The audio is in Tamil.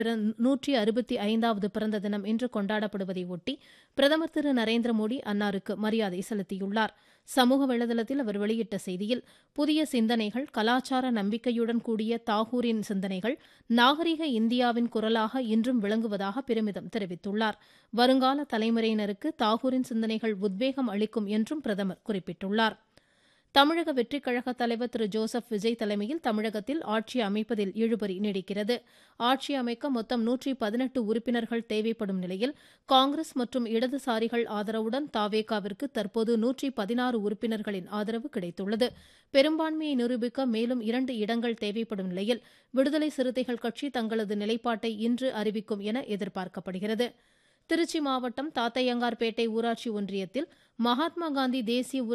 நூற்றி அறுபத்தி ஐந்தாவது பிறந்த தினம் இன்று கொண்டாடப்படுவதை ஒட்டி பிரதமர் திரு நரேந்திர மோடி அன்னாருக்கு மரியாதை செலுத்தியுள்ளார் சமூக வலைதளத்தில் அவர் வெளியிட்ட செய்தியில் புதிய சிந்தனைகள் கலாச்சார நம்பிக்கையுடன் கூடிய தாகூரின் சிந்தனைகள் நாகரிக இந்தியாவின் குரலாக இன்றும் விளங்குவதாக பெருமிதம் தெரிவித்துள்ளார் வருங்கால தலைமுறையினருக்கு தாகூரின் சிந்தனைகள் உத்வேகம் அளிக்கும் என்றும் பிரதமர் குறிப்பிட்டுள்ளார் தமிழக வெற்றிக் கழக தலைவர் திரு ஜோசப் விஜய் தலைமையில் தமிழகத்தில் ஆட்சி அமைப்பதில் இழுபறி நீடிக்கிறது ஆட்சி அமைக்க மொத்தம் நூற்றி பதினெட்டு உறுப்பினர்கள் தேவைப்படும் நிலையில் காங்கிரஸ் மற்றும் இடதுசாரிகள் ஆதரவுடன் தாவேகாவிற்கு தற்போது நூற்றி பதினாறு உறுப்பினர்களின் ஆதரவு கிடைத்துள்ளது பெரும்பான்மையை நிரூபிக்க மேலும் இரண்டு இடங்கள் தேவைப்படும் நிலையில் விடுதலை சிறுத்தைகள் கட்சி தங்களது நிலைப்பாட்டை இன்று அறிவிக்கும் என எதிர்பார்க்கப்படுகிறது திருச்சி மாவட்டம் தாத்தையங்கார்பேட்டை ஊராட்சி ஒன்றியத்தில் மகாத்மா காந்தி தேசிய